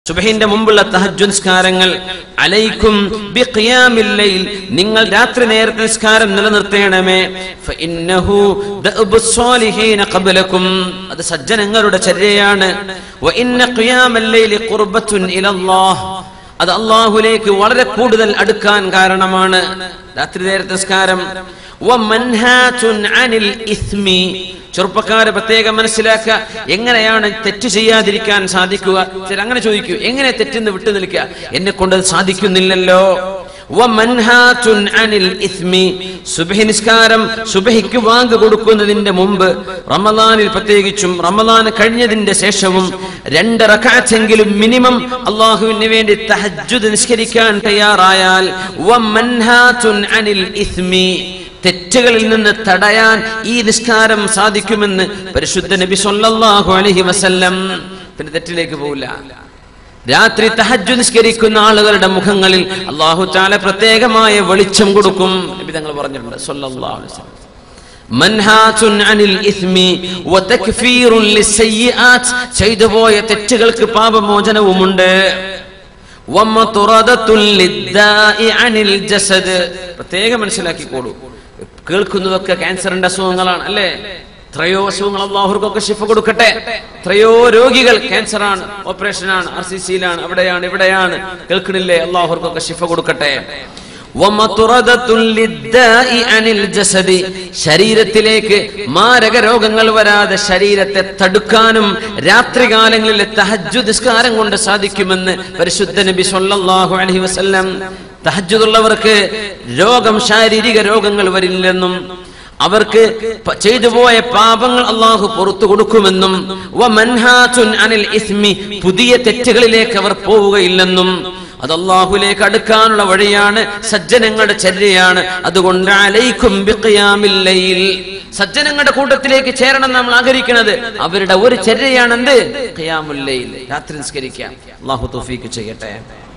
സുബഹിന്റെ മുമ്പുള്ള തഹജ്ജുദ് നിസ്കാരങ്ങൾ അലൈക്കും ബിഖിയാമിൽ ലൈൽ നിങ്ങൾ രാത്രി നേരത്തെ നിസ്കാരം നിലനിർത്തേണമേ ഫഇന്നഹു ദഅബുസ് സ്വാലിഹീന ഖബ്ലക്കും അത് സജ്ജനങ്ങളുടെ ചര്യയാണ് വഇന്ന ഖിയാമൽ ലൈലി ഖുർബത്തുൻ ഇലല്ലാഹ് അത് അള്ളാഹുലേക്ക് വളരെ കൂടുതൽ അടുക്കാൻ കാരണമാണ് രാത്രി നേരത്തെ നിസ്കാരം വമൻഹാതുൻ അനിൽ ഇസ്മി ചെറുപ്പക്കാരെ പ്രത്യേകം മനസ്സിലാക്കുക എങ്ങനെയാണ് തെറ്റ് ചെയ്യാതിരിക്കാൻ സാധിക്കുക ചില അങ്ങനെ ചോദിക്കൂ എങ്ങനെ തെറ്റിന്ന് വിട്ടു നിൽക്കുക എന്നെ കൊണ്ട് അത് സാധിക്കുന്നില്ലല്ലോ വമൻഹാതുൻ അനിൽ ഇസ്മി സുബ്ഹി നിസ്കാരം സുബ്ഹിക്ക് വാങ്ക് കൊടുക്കുന്നതിന്റെ മുമ്പ് റമദാനിൽ പ്രത്യേകിച്ചും റമദാൻ കഴിഞ്ഞതിന്റെ ശേഷവും രണ്ട് റക്അത്തെങ്കിലും മിനിമം അള്ളാഹുവിന് വേണ്ടി തഹജ്ജുദ് നിസ്കരിക്കാൻ തയ്യാറായാൽ വമൻഹാതുൻ അനിൽ ഇസ്മി തെറ്റുകളിൽ നിന്ന് തടയാൻ ഈ നിസ്കാരം സാധിക്കുമെന്ന് പരിശുദ്ധ നബി സല്ലല്ലാഹു അലൈഹി വസല്ലം പിന്നെ തെറ്റിലേക്ക് പോകില്ല രാത്രി തഹജ്ജു നിസ്കരിക്കുന്ന ആളുകളുടെ മുഖങ്ങളിൽ അള്ളാഹു താല പ്രത്യേകമായ വെളിച്ചം കൊടുക്കും നബി തങ്ങൾ പറഞ്ഞിട്ടുണ്ട് സല്ലല്ലാഹു അലൈഹി വസല്ലം മൻഹാതുൻ അനിൽ ഇസ്മി വതക്ഫീറുൻ ലിസ്സയ്യിആത്ത് ചെയ്തു പോയ തെറ്റുകൾക്ക് പാപമോചനവുമുണ്ട് വമതുറദത്തുൻ ലിദ്ദാഇ അനിൽ ജസദ് പ്രത്യേകം മനസ്സിലാക്കിക്കോളൂ കേൾക്കുന്നതൊക്കെ ക്യാൻസറിന്റെ അസുഖങ്ങളാണ് അല്ലേ എത്രയോ അസുഖങ്ങൾ അള്ളാഹുർക്കൊക്കെ ശിഫ കൊടുക്കട്ടെ എത്രയോ രോഗികൾ ക്യാൻസർ ആണ് ഓപ്പറേഷൻ ആണ് ആർ സി സിയിലാണ് അവിടെയാണ് ഇവിടെയാണ് കേൾക്കണില്ലേ അള്ളാഹുർക്കൊക്കെ ശിഫ കൊടുക്കട്ടെ വമതുറദത്തുൻ ലിദ്ദാഇ അനിൽ ജസദി ശരീരത്തിലേക്ക് മാരക രോഗങ്ങൾ വരാതെ ശരീരത്തെ തടുക്കാനും രാത്രികാലങ്ങളിൽ തഹജ്ജുദ് നിസ്കാരം കൊണ്ട് സാധിക്കുമെന്ന് പരിശുദ്ധ നബി സല്ലല്ലാഹു അലൈഹി വസല്ലം തഹജ്ജുദുള്ളവർക്ക് രോഗം ശാരീരിക രോഗങ്ങൾ വരില്ലെന്നും അവർക്ക് പ- ചെയ്തു പോയ പാപങ്ങൾ അള്ളാഹു പുറത്തു കൊടുക്കുമെന്നും വമൻഹാതുൻ അനിൽ ഇസ്മി പുതിയ തെറ്റുകളിലേക്ക് അവർ പോവുകയില്ലെന്നും അത് അള്ളാഹുലേക്ക് അടുക്കാനുള്ള വഴിയാണ് സജ്ജനങ്ങളുടെ ചര്യയാണ് അതുകൊണ്ട് അലൈക്കും ബിഖിയാമിൽ ലൈൽ സജ്ജനങ്ങളുടെ കൂട്ടത്തിലേക്ക് ചേരണം നമ്മൾ ആഗ്രഹിക്കുന്നത് അവരുടെ ഒരു ചര്യയാണെന്ത് ഖിയാമുൽ ലൈൽ രാത്രി നിസ്കരിക്കാം അള്ളാഹു തൗഫീക്ക് ചെയ്യട്ടെ